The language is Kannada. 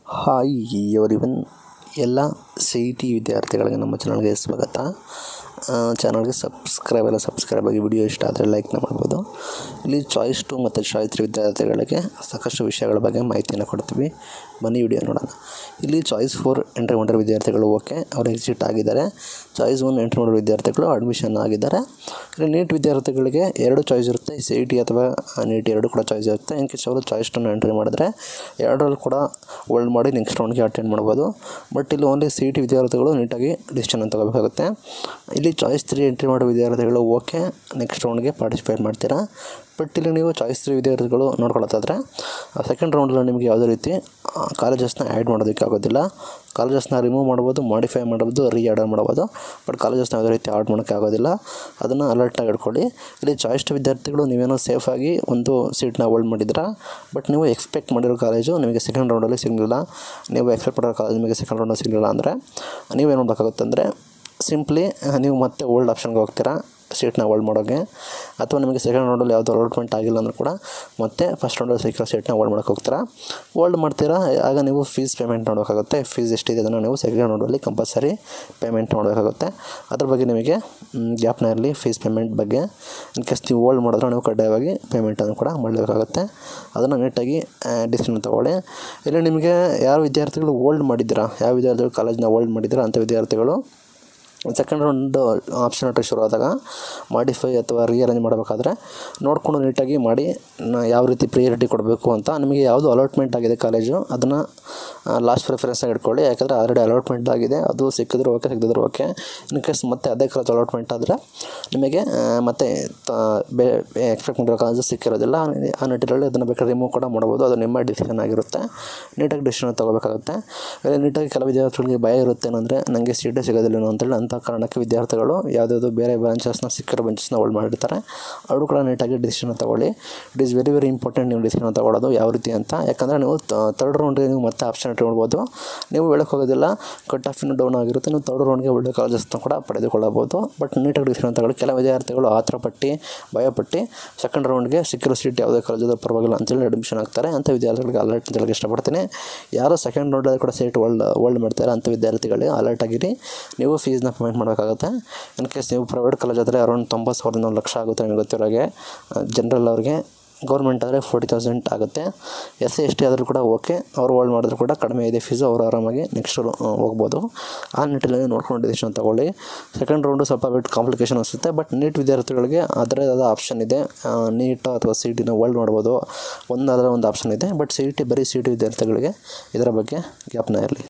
ಹಾಯ್ ಎವ್ರಿವನ್ ಎಲ್ಲ ಸಿ ಇ ಟಿ ವಿದ್ಯಾರ್ಥಿಗಳಿಗೆ ನಮ್ಮ ಚಾನಲ್ಗೆ ಸ್ವಾಗತ ಚಾನಲ್ಗೆ ಸಬ್ಸ್ಕ್ರೈಬ್ ಎಲ್ಲ ಸಬ್ಸ್ಕ್ರೈಬ್ ಆಗಿ ವಿಡಿಯೋ ಇಷ್ಟ ಆದರೆ ಲೈಕ್ನ ಮಾಡ್ಬೋದು ಇಲ್ಲಿ ಚಾಯ್ಸ್ ಟು ಮತ್ತು ಚಾಯ್ಸ್ ತ್ರೀ ವಿದ್ಯಾರ್ಥಿಗಳಿಗೆ ಸಾಕಷ್ಟು ವಿಷಯಗಳ ಬಗ್ಗೆ ಮಾಹಿತಿಯನ್ನು ಕೊಡ್ತೀವಿ ಬನ್ನಿ ವಿಡಿಯೋ ನೋಡೋಣ ಇಲ್ಲಿ ಚಾಯ್ಸ್ ಫೋರ್ ಎಂಟ್ರಿ ಮಾಡಿರೋ ವಿದ್ಯಾರ್ಥಿಗಳು ಓಕೆ ಅವರು ಎಕ್ಸಿಟ್ ಆಗಿದ್ದಾರೆ ಚಾಯ್ಸ್ ಒನ್ ಎಂಟ್ರಿ ಮಾಡಿರೋ ವಿದ್ಯಾರ್ಥಿಗಳು ಅಡ್ಮಿಷನ್ ಆಗಿದ್ದಾರೆ ಇಲ್ಲಿ ನೀಟ್ ವಿದ್ಯಾರ್ಥಿಗಳಿಗೆ ಎರಡು ಚಾಯ್ಸ್ ಇರುತ್ತೆ ಸಿ ಇ ಟಿ ಅಥವಾ ನೀಟ್ ಎರಡು ಕೂಡ ಚಾಯ್ಸ್ ಇರುತ್ತೆ ಇನ್ ಕೇಸ್ ಅವರು ಚಾಯ್ಸ್ ಟನ್ನು ಎಂಟ್ರಿ ಮಾಡಿದ್ರೆ ಎರಡರಲ್ಲಿ ಕೂಡ ಹೋಲ್ಡ್ ಮಾಡಿ ನೆಕ್ಸ್ಟ್ ರೌಂಡ್ಗೆ ಅಟೆಂಡ್ ಮಾಡ್ಬೋದು ಬಟ್ ಇಲ್ಲಿ ಓನ್ಲಿ ಸಿ ಇ ಟಿ ವಿದ್ಯಾರ್ಥಿಗಳು ನೀಟಾಗಿ ಡಿಸಿಷನ್ ತಗೋಬೇಕಾಗುತ್ತೆ ಇಲ್ಲಿ ಚಾಯ್ಸ್ ತ್ರೀ ಎಂಟ್ರಿ ಮಾಡೋ ವಿದ್ಯಾರ್ಥಿಗಳು ಓಕೆ ನೆಕ್ಸ್ಟ್ ರೌಂಡ್ಗೆ ಪಾರ್ಟಿಸಿಪೇಟ್ ಮಾಡ್ತೀರಾ ಬಟ್ ಇಲ್ಲಿ ನೀವು ಚಾಯ್ಸ್ ತ್ರೀ ವಿದ್ಯಾರ್ಥಿಗಳು ನೋಡ್ಕೊಳತ್ತಾದ್ರೆ ಸೆಕೆಂಡ್ ರೌಂಡಲ್ಲಿ ನಿಮಗೆ ಯಾವುದೇ ರೀತಿ ಕಾಲೇಜಸ್ನ ಆ್ಯಡ್ ಮಾಡೋದಕ್ಕೆ ಆಗೋದಿಲ್ಲ ಕಾಲೇಜಸ್ನ ರಿಮೂವ್ ಮಾಡ್ಬೋದು ಮಾಡಿಫೈ ಮಾಡ್ಬೋದು ರೀ ಆರ್ಡರ್ ಮಾಡ್ಬೋದು ಬಟ್ ಕಾಲೇಜಸ್ನ ಯಾವುದೇ ರೀತಿ ಆಡ್ ಮಾಡೋಕ್ಕೆ ಆಗೋದಿಲ್ಲ ಅದನ್ನು ಅಲರ್ಟಾಗಿ ಇಟ್ಕೊಳ್ಳಿ ಇಲ್ಲಿ ಚಾಯ್ಸ್ ಟು ವಿದ್ಯಾರ್ಥಿಗಳು ನೀವೇನೋ ಸೇಫಾಗಿ ಒಂದು ಸೀಟ್ನ ಹೋಲ್ಡ್ ಮಾಡಿದ್ರ ಬಟ್ ನೀವು ಎಕ್ಸ್ಪೆಕ್ಟ್ ಮಾಡಿರೋ ಕಾಲೇಜು ನಿಮಗೆ ಸೆಕೆಂಡ್ ರೌಂಡಲ್ಲಿ ಸಿಗಲಿಲ್ಲ ನೀವು ಎಕ್ಸ್ಪೆಕ್ಟ್ ಮಾಡಿರೋ ಕಾಲೇಜ್ ನಿಮಗೆ ಸೆಕೆಂಡ್ ರೌಂಡಲ್ಲಿ ಸಿಗಲಿಲ್ಲ ಅಂದರೆ ನೀವೇನು ಮಾಡಬೇಕಾಗುತ್ತೆ ಅಂದರೆ ಸಿಂಪ್ಲಿ ನೀವು ಮತ್ತೆ ಓಲ್ಡ್ ಆಪ್ಷನ್ಗೆ ಹೋಗ್ತೀರಾ ಸೀಟ್ನ ಹೋಲ್ಡ್ ಮಾಡೋಕ್ಕೆ ಅಥವಾ ನಿಮಗೆ ಸೆಕೆಂಡ್ ರೌಂಡಲ್ಲಿ ಯಾವುದೋ ಅಲಾಟ್ಮೆಂಟ್ ಆಗಿಲ್ಲ ಅಂದರೂ ಕೂಡ ಮತ್ತೆ ಫಸ್ಟ್ ರೌಂಡಲ್ಲಿ ಸಿಕ್ಕಿರೋ ಸೀಟ್ನ ಹೋಲ್ಡ್ ಮಾಡೋಕ್ಕೆ ಹೋಗ್ತೀರಾ ಹೋಲ್ಡ್ ಮಾಡ್ತೀರಾ ಆಗ ನೀವು ಫೀಸ್ ಪೇಮೆಂಟ್ ಮಾಡಬೇಕಾಗುತ್ತೆ ಫೀಸ್ ಎಷ್ಟಿದೆ ಅದನ್ನು ನೀವು ಸೆಕೆಂಡ್ ರೌಂಡಲ್ಲಿ ಕಂಪಲ್ಸರಿ ಪೇಮೆಂಟ್ ಮಾಡಬೇಕಾಗುತ್ತೆ ಅದ್ರ ಬಗ್ಗೆ ನಿಮಗೆ ಗ್ಯಾಪ್ನ ಇರಲಿ ಫೀಸ್ ಪೇಮೆಂಟ್ ಬಗ್ಗೆ ಇನ್ ಕೇಸ್ ನೀವು ಹೋಲ್ಡ್ ಮಾಡಿದ್ರೆ ನೀವು ಕಡ್ಡಾಯವಾಗಿ ಪೇಮೆಂಟನ್ನು ಕೂಡ ಮಾಡಲೇಬೇಕಾಗುತ್ತೆ ಅದನ್ನು ನೀಟಾಗಿ ಡಿಸಿಷನ್ ತೊಗೊಳ್ಳಿ ಇಲ್ಲಿ ನಿಮಗೆ ಯಾರು ವಿದ್ಯಾರ್ಥಿಗಳು ಹೋಲ್ಡ್ ಮಾಡಿದ್ದೀರಾ ಯಾವ ವಿದ್ಯಾರ್ಥಿಗಳು ಕಾಲೇಜ್ನ ಹೋಲ್ಡ್ ಮಾಡಿದ್ದೀರಾ ಅಂಥ ವಿದ್ಯಾರ್ಥಿಗಳು ಸೆಕೆಂಡ್ ರೌಂಡ್ ಆಪ್ಷನ್ ಅಟ್ರೆ ಶುರು ಆದಾಗ ಮಾಡಿಫೈ ಅಥವಾ ರೀಅರೇಂಜ್ ಮಾಡಬೇಕಾದ್ರೆ ನೋಡಿಕೊಂಡು ನೀಟಾಗಿ ಮಾಡಿ ನ- ಯಾವ ರೀತಿ ಪ್ರಿಯಾರಿಟಿ ಕೊಡಬೇಕು ಅಂತ ನಿಮಗೆ ಯಾವುದು ಅಲಾಟ್ಮೆಂಟ್ ಆಗಿದೆ ಕಾಲೇಜು ಅದನ್ನು ಲಾಸ್ಟ್ ಪ್ರಿಫರೆನ್ಸಾಗಿ ಇಟ್ಕೊಳ್ಳಿ ಯಾಕಂದರೆ ಆಲ್ರೆಡಿ ಅಲಾಟ್ಮೆಂಟ್ ಆಗಿದೆ ಅದು ಸಿಕ್ಕಿದ್ರು ಓಕೆ ಸಿಗದಿದ್ರು ಓಕೆ ಇನ್ ಕೇಸ್ ಮತ್ತೆ ಅದೇ ಕಾಲೇಜ್ ಅಲಾಟ್ಮೆಂಟ್ ಆದರೆ ನಿಮಗೆ ಆ, ಮತ್ತೆ ತ ಬೇ ಎಕ್ಸ್ಪೆಕ್ಟ್ ಮಾಡಿರೋ ಕಾಲೇಜು ಸಿಕ್ಕಿರೋದಿಲ್ಲ ಆ ನಿಟ್ಟಿನಲ್ಲಿ ಅದನ್ನು ಬೇಕಾದ್ರೆ ರಿಮೂವ್ ಕೂಡ ಮಾಡ್ಬೋದು ಅದು ನಿಮ್ಮ ಡಿಸಿಷನ್ ಆಗಿರುತ್ತೆ ನೀಟಾಗಿ ಡಿಸಿಷನ್ ತೊಗೋಬೇಕಾಗುತ್ತೆ ಇಲ್ಲಿ ನೀಟಾಗಿ ಕೆಲವು ವಿದ್ಯಾರ್ಥಿಗಳಿಗೆ ಭಯ ಇರುತ್ತೆ ಏನಂದರೆ ನನಗೆ ಸೀಟೇ ಸಿಗೋದಿಲ್ಲ ಅಂತೇಳಿ ಅಂಥ ಕಾರಣಕ್ಕೆ ವಿದ್ಯಾರ್ಥಿಗಳು ಯಾವುದಾದ್ರು ಬೇರೆ ಬ್ರಾಂಚಸ್ನ ಸಿಕ್ಕಿರೋ ಬೆಂಚಸ್ನ ಹೋಲ್ಡ್ ಮಾಡಿರ್ತಾರೆ ಅವರು ಕೂಡ ನೀಟಾಗಿ ಡಿಸಿಷನ್ ತೊಗೊಳ್ಳಿ it is very very important ನೀವು ಡಿಸಿಷನ್ ತೊಗೊಳ್ಳೋದು ಯಾವ ರೀತಿ ಅಂತ ಯಾಕಂದರೆ ನೀವು ತರ್ಡ್ ರೌಂಡ್ಗೆ ನೀವು ಮತ್ತೆ ಆಪ್ಷನ್ ಇಟ್ಕೊಳ್ಬೋದು ನೀವು ಹೇಳಕ್ಕೆ ಹೋಗೋದಿಲ್ಲ ಕಟ್ ಆಫ್ ಇನ್ನೂ ಡೌನ್ ಆಗಿರುತ್ತೆ ನೀವು ತರ್ಡ್ ರೌಂಡ್ಗೆ ಒಳ್ಳೆ ಕಾಲೇಜಸ್ನ ಕೂಡ ಪಡೆದುಕೊಳ್ಳಬಹುದು ಬಟ್ ನೀಟಾಗಿ ಡಿಸಿಷನ್ ತಗೊಳ್ಳಿ ಕೆಲವು ವಿದ್ಯಾರ್ಥಿಗಳು ಆತರ ಪಟ್ಟು ಭಯಪಟ್ಟು ಸೆಕೆಂಡ್ ರೌಂಡ್ಗೆ ಸಿಕ್ಕಿರೋ ಸೀಟ್ ಯಾವುದೇ ಕಾಲೇಜದ ಪರವಾಗಿಲ್ಲ ಅಂತೇಳಿ ಅಡ್ಮಿಷನ್ ಆಗ್ತಾರೆ ಅಂಥ ವಿದ್ಯಾರ್ಥಿಗಳಿಗೆ ಅಲರ್ಟ್ ಅಂತ ಹೇಳಕ್ಕೆ ಇಷ್ಟಪಡ್ತೀನಿ ಯಾರು ಸೆಕೆಂಡ್ ರೌಂಡಲ್ಲಿ ಕೂಡ ಸೀಟ್ ಹೋಲ್ಡ್ ಹೋಲ್ಡ್ ಮಾಡ್ತಾರೆ ಅಂಥ ವಿದ್ಯಾರ್ಥಿಗಳಿಗೆ ಅಲರ್ಟ್ ಆಗಿರಿ ನೀವು ಫೀಸ್ನ ಪೇಮೆಂಟ್ ಮಾಡಬೇಕಾಗುತ್ತೆ ಇನ್ ಕೇಸ್ ನೀವು ಪ್ರೈವೇಟ್ ಕಾಲೇಜ್ ಆದರೆ ಅರೌಂಡ್ ತೊಂಬತ್ತು ಸಾವಿರದ ಒಂದು ಲಕ್ಷ ಆಗುತ್ತೆ ನಿಮಗೆ ಗೊತ್ತಿರೋ ಹಾಗೆ ಜನರಲ್ ಅವ್ರಿಗೆ ಗೌರ್ಮೆಂಟ್ ಆದರೆ ಫೋರ್ಟಿ ತೌಸಂಡ್ ಆಗುತ್ತೆ ಎಸ್ ಸಿ ಎಸ್ ಟಿ ಆದರೂ ಕೂಡ ಓಕೆ ಅವ್ರು ಹೋಲ್ಡ್ ಮಾಡಿದ್ರು ಕೂಡ ಕಡಿಮೆ ಇದೆ ಫೀಸು ಅವರು ಆರಾಮಾಗಿ ನೆಕ್ಸ್ಟ್ ಹೋಗ್ಬೋದು ಆ ನಿಟ್ಟಿನಲ್ಲಿ ನೋಡ್ಕೊಂಡು ಡಿಸಿಷನ್ ತೊಗೊಳ್ಳಿ ಸೆಕೆಂಡ್ ರೌಂಡು ಸ್ವಲ್ಪ ಬಿಟ್ಟು ಕಾಂಪ್ಲಿಕೇಶನ್ ಅನಿಸುತ್ತೆ ಬಟ್ ನೀಟ್ ವಿದ್ಯಾರ್ಥಿಗಳಿಗೆ ಅದರದೇ ಆದ ಆಪ್ಷನ್ ಇದೆ ನೀಟ್ ಅಥವಾ ಸಿ ಟಿನ ಹೋಲ್ಡ್ ಮಾಡ್ಬೋದು ಒಂದಾದರೆ ಒಂದು ಆಪ್ಷನ್ ಇದೆ ಬಟ್ ಸಿ ಟಿ ಬರೀ ಸಿ ಟಿ ವಿದ್ಯಾರ್ಥಿಗಳಿಗೆ ಇದರ ಬಗ್ಗೆ ಜ್ಞಾಪನ ಇರಲಿ